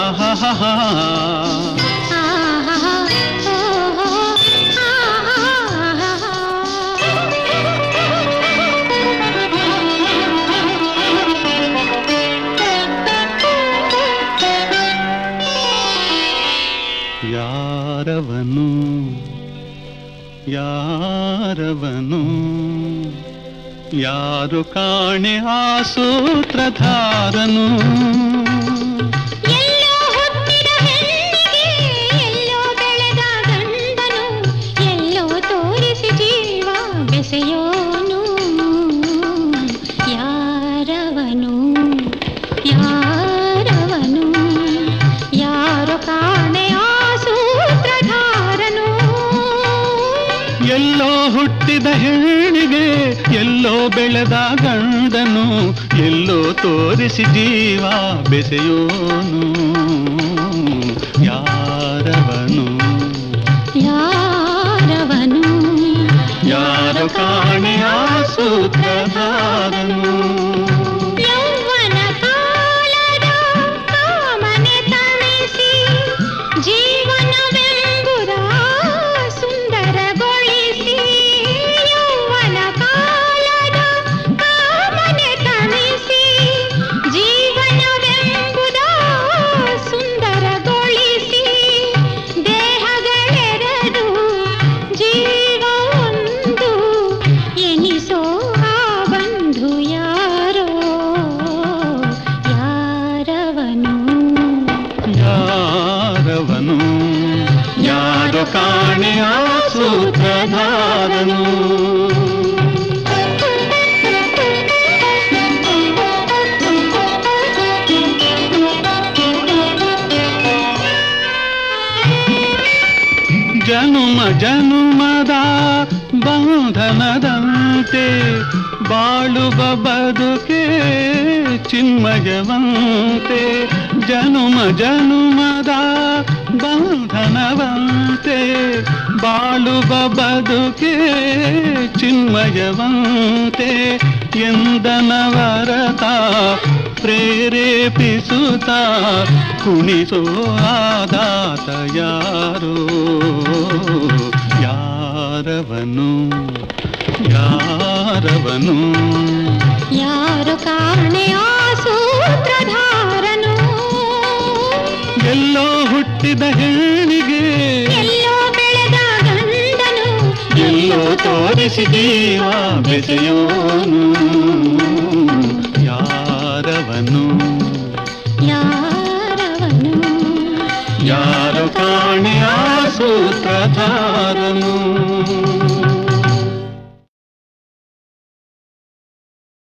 ಆಹಾಹಾಹಾ. ಆಹಾ ಓಹೋ ಯಾರವನು ಯಾರವನು ಯಾರು ಕಾಣೆ ಆ ಸೂತ್ರಧಾರನು ಎಲ್ಲೋ ಹುಟ್ಟಿದ ಹೆಣ್ಣಿಗೆ ಎಲ್ಲೋ ಬೆಳೆದ ಗಂಡನು ಎಲ್ಲೋ ತೋರಿಸಿ ಜೀವ ಬೆಸೆಯೋನು ಯಾರವನು ಯಾರವನು ಯಾರು ಕಾಣೆ ಆ ಸೂತ್ರಧಾರನು ಎಲ್ಲೋ ಹುಟ್ಟಿದ ಹೆಣ್ಣಿಗೆ ಎಲ್ಲೋ ಬೆಳೆದ ಗಂಡನು ಎಲ್ಲೋ ತೋರಿಸಿ ಜೀವ ಬೆಸೆಯೋನು ಯಾರವನು ಯಾರವನು ಯಾರು ಕಾಣೆ ಆ ಸೂತ್ರಧಾರನು ಯೌವನ ಕಾಲದ ಕಾಮನೆ ತಣಿಸಿ ಜೀವನವೆಂಬುದ ಸುಂದರಗೊಳಿಸಿ ಯೌವನ ಕಾಲದ ಕಾಮನೆ ತಣಿಸಿ ಜೀವನವೆಂಬುದ ಸುಂದರಗೊಳಿಸಿ ದೇಹಗಳೆರಡು ಜೀವ ಒಂದು ಎನಿಸೋ ಆ ಬಂಧು ಯಾರೋ ಯಾರವನು ಯಾರವನು ಯಾರು ಕಾಣೆ ಆ ಸೂತ್ರಧಾರನು ಜನುಮ ಜನುಮದ ಬಂಧನದಂತೆ ಬಾಳುವ ಬದುಕೆ ಚಿನ್ಮಯವಂತೆ ಜನುಮ ಜನುಮದ ಬಂಧನವಂತೆ ಬಾಳುವ ಬದುಕೆ ಚಿನ್ಮಯವಂತೆ ಎಂದನವರತ ಪ್ರೇರೇಪಿಸುತ್ತ ಕುಣಿಸೋ ಆದಾತ ಯಾರೋ ಯಾರವನು ಯಾರವನು ಯಾರು ಕಾಣೆ ಆ ಸೂತ್ರಧಾರನು ಎಲ್ಲೋ ಹುಟ್ಟಿದ ಹೆಣ್ಣಿಗೆ ಎಲ್ಲೋ ಬೆಳೆದ ಗಂಡನು ಎಲ್ಲೋ ತೋರಿಸಿ ಜೀವ ಬೆಸೆಯೋನು ಯಾರವನು ಯಾರವನು ಯಾರು ಕಾಣೆ ಆ ಸೂತ್ರಧಾರನು